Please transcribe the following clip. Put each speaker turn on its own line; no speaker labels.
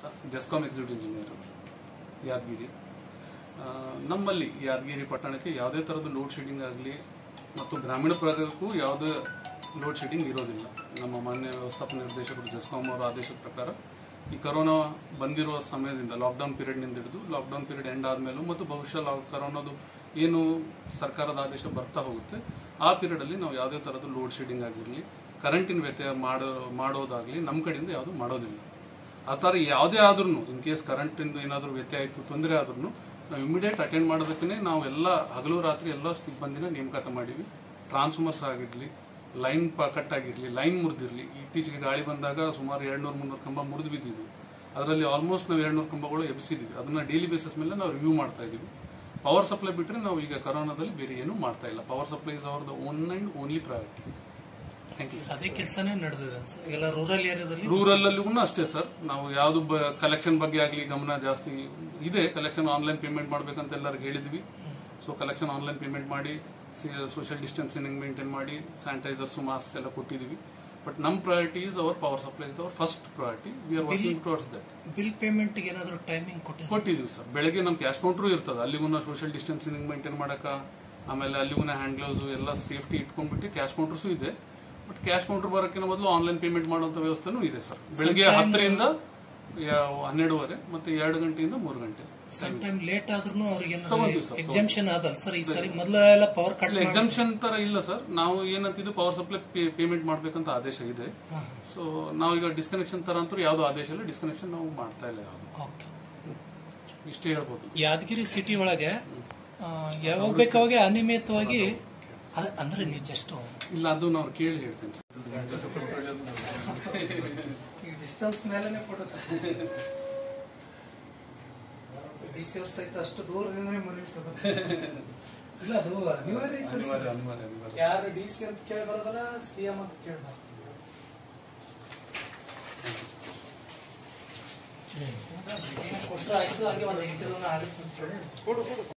ಅಂತ GESCOM executive engineer Yadgir ಆ, ನಮ್ಮಲ್ಲಿ ಯಾದಗಿರಿ ಪಟ್ಟಣಕ್ಕೆ ಯಾವುದೇ ಥರದ ಲೋಡ್ ಶೆಡ್ಡಿಂಗ್ ಆಗಲಿ ಮತ್ತು ಗ್ರಾಮೀಣ ಭಾಗಕ್ಕೂ ಯಾವುದೇ ಲೋಡ್ ಶೆಡ್ಡಿಂಗ್ ಇರೋದಿಲ್ಲ ನಮ್ಮ ಮಾನ್ಯ ವ್ಯವಸ್ಥಾಪನಾ ನಿರ್ದೇಶಕರು ಜೆಸ್ಕಾಂ ಅವರ ಆದೇಶದ ಪ್ರಕಾರ ಈ ಕರೋನಾ ಬಂದಿರುವ ಸಮಯದಿಂದ ಲಾಕ್ಡೌನ್ ಪೀರಿಯಡ್ನಿಂದ ಹಿಡಿದು ಲಾಕ್ಡೌನ್ ಪೀರಿಯಡ್ ಎಂಡ್ ಆದಮೇಲೂ ಮತ್ತು ಬಹುಶಃ ಲಾಕ್- ಕರೋನಾದು ಏನು ಸರ್ಕಾರದ ಆದೇಶ ಬರ್ತಾ ಹೋಗುತ್ತೆ ಆ ಪೀರಿಯಡಲ್ಲಿ ನಾವು ಯಾವುದೇ ಥರದ ಲೋಡ್ ಶೆಡ್ಡಿಂಗ್ ಆಗಿರಲಿ ಕರೆಂಟಿನ ವ್ಯತ್ಯಯ ಮಾಡೋ ಮಾಡೋದಾಗಲಿ ನಮ್ಮ ಕಡೆಯಿಂದ ಯಾವುದು ಮಾಡೋದಿಲ್ಲ ಆ ಥರ ಯಾವುದೇ ಆದ್ರೂ ಇನ್ ಕೇಸ್ ಕರೆಂಟಿಂದ ಏನಾದರೂ ವ್ಯತ್ಯಯ ಆಯಿತು ತೊಂದರೆ ಆದ್ರೂ ನಾವು ಇಮಿಡಿಯೇಟ್ ಅಟೆಂಡ್ ಮಾಡೋದಕ್ಕೆ ನಾವು ಎಲ್ಲ ಹಗಲು ರಾತ್ರಿ ಎಲ್ಲ ಸಿಬ್ಬಂದಿನ ನೇಮಕಾತ ಮಾಡೀವಿ ಟ್ರಾನ್ಸ್ಫಾರ್ಮರ್ಸ್ ಆಗಿರಲಿ ಲೈನ್ ಕಟ್ ಆಗಿರಲಿ ಲೈನ್ ಮುರಿದಿರಲಿ ಇತ್ತೀಚೆಗೆ ಗಾಳಿ ಬಂದಾಗ ಸುಮಾರು ಎರಡ್ನೂರು ಮುನ್ನೂರು ಕಂಬ ಮುರಿದು ಬಿದ್ದಿದ್ವಿ ಅದರಲ್ಲಿ ಆಲ್ಮೋಸ್ಟ್ ನಾವು ಎರಡ್ನೂರು ಕಂಬಗಳು ಎಬ್ಸಿದ್ವಿ ಅದನ್ನ ಡೈಲಿ ಬೇಸಿಸ್ ಮೇಲೆ ನಾವು ರಿವ್ಯೂ ಮಾಡ್ತಾ ಇದೀವಿ ಪವರ್ ಸಪ್ಲೈ ಬಿಟ್ಟರೆ ನಾವು ಈಗ ಕರೋನಾದಲ್ಲಿ ಬೇರೆ ಏನೂ ಮಾಡ್ತಾ ಇಲ್ಲ power supply is our the one and only priority thank you
ಅದೇ ಕೆಲಸನೇ ನಡೆದಿದೆ ಸರ್ ಎಲ್ಲ ರೂರಲ್ ಏರಿಯಾದಲ್ಲಿ
ರೂರಲ್ ಅಲ್ಲಿಗೂ ಅಷ್ಟೇ ಸರ್ ನಾವು ಯಾವ್ದು ಕಲೆಕ್ಷನ್ ಬಗ್ಗೆ ಆಗಲಿ ಗಮನ ಜಾಸ್ತಿ ಇದೆ ಕಲೆಕ್ಷನ್ ಆನ್ಲೈನ್ ಪೇಮೆಂಟ್ ಮಾಡ್ಬೇಕಂತ ಎಲ್ಲರಿಗೆ ಹೇಳಿದ್ವಿ ಸೊ ಕಲೆಕ್ಷನ್ ಆನ್ಲೈನ್ ಪೇಮೆಂಟ್ ಮಾಡಿ ಸೋಷಿಯಲ್ ಡಿಸ್ಟೆನ್ಸಿಂಗ್ ಮೇಂಟೈನ್ ಮಾಡಿ ಸ್ಯಾನಿಟೈಸರ್ಸ್ ಮಾಸ್ಕ್ ಎಲ್ಲ ಕೊಟ್ಟಿದೀವಿ ಬಟ್ ನಮ್ಮ priority is our power supply is our first priority we are working towards that
bill payment ಏನಾದ್ರು ಟೈಮಿಂಗ್ ಕೊಟ್ಟಿದ್ದಾರೆ
ಕೊಟ್ಟಿದೀವಿ ಸರ್ ಬೆಳಗ್ಗೆ ನಮ್ ಕ್ಯಾಶ್ ಕೌಂಟ್ರು ಇರ್ತದೆ ಅಲ್ಲಿಗೂ ಸೋಷಿಯಲ್ ಡಿಸ್ಟೆನ್ಸಿಂಗ್ ಮೇಂಟೈನ್ ಮಾಡಕ ಆಮೇಲೆ ಅಲ್ಲಿಗೂ ಹ್ಯಾಂಡ್ ಗ್ಲೌಸ್ ಎಲ್ಲ ಸೇಫ್ಟಿ ಇಟ್ಕೊಂಡ್ಬಿಟ್ಟು ಕ್ಯಾಶ್ ಕೌಂಟರ್ಸು ಇದೆ ಬಟ್ ಕ್ಯಾಶ್ ಕೌಂಟರ್ ಬರೋಕ್ಕಿಂತ ಮೊದಲು ಆನ್ಲೈನ್ ಪೇಮೆಂಟ್ ಮಾಡುವಂತ ವ್ಯವಸ್ಥೆನೂ ಇದೆ ಸರ್ ಬೆಳಗ್ಗೆ ಹತ್ತರಿಂದ ಯಾ- ಹನ್ನೆರಡುವರೆ ಮತ್ತೆ ಎರಡು ಗಂಟೆಯಿಂದ ಮೂರು ಗಂಟೆ
ಸಮ್ ಟೈಮ್ ಲೇಟ್ ಆದ್ರೂ ಅವ್ರಿಗೆ
ತಗೊಂತೀವಿ ಸರ್,
ಎಕ್ಸಾಮ್ಷನ್ ಆದಲ್ಲ ಸರ್ ಈ ಸರಿ ಮೊದಲ ಎಲ್ಲ ಪವರ್ ಕಟ್
ಎಕ್ಸಾಮ್ಷನ್ ತರ ಇಲ್ಲ ಸರ್ ನಾವು ಏನಂತಿದ್ದು ಪವರ್ ಸಪ್ಲೈ ಪೇಮೆಂಟ್ ಮಾಡ್ಬೇಕಂತ ಆದೇಶ ಇದೆ ಸೊ ನಾವೀಗ ಡಿಸ್ಕನೆಕ್ಷನ್ ತರ ಅಂತೂ ಯಾವ್ದು ಆದೇಶ ಇಲ್ಲ ಡಿಸ್ಕನೆಕ್ಷನ್ ನಾವು ಮಾಡ್ತಾ ಇಲ್ಲ ಯಾವ್ದು
ಓಕೆ
ಇಷ್ಟೇ ಹೇಳ್ಬೋದು
ಯಾದಗಿರಿ ಸಿಟಿ ಒಳಗೆ ಆ, ಯಾವಾಗ ಬೇಕಾವಾಗ ಅನಿಯಮಿತವಾಗಿ ಅದ- ಅಂದ್ರೆ ನೀವು ಜಸ್ಟ್
ಇಲ್ಲ ಅದು ನಾವು ಕೇಳಿ ಹೇಳ್ತೀನಿ ಸರ್
ಡಿಸ್ಟೆನ್ಸ್ ಮೇಲೆನೆ ಫೋಟೋ ಡಿ ಸಿ ಅವ್ರ ಸಹಿತ ಅಷ್ಟು ದೂರದಿಂದನೇ ಮನೆ ಇಲ್ಲ ಅದು ಅನಿವಾರ್ಯ ಐತೆ
ಅನಿವಾರ್ಯ
ಸರ್.
ಅನಿವಾರ್ಯ ಅನಿವಾರ್ಯ
ಯಾರು ಡಿ ಸಿ ಅಂತ ಕೇಳಿ ಬರೋದಲ್ಲ ಸಿ ಎಂ ಅಂತ ಕೇಳ್ಬಾರ್ದು ಕೊಟ್ಟರೆ ಆಯ್ತು ಹಂಗೆ ಒಂದು ಇಂಟರ್ವ್ಯೂನ ಆಗುತ್ತೆ ಅಂತ ಹೇಳಿ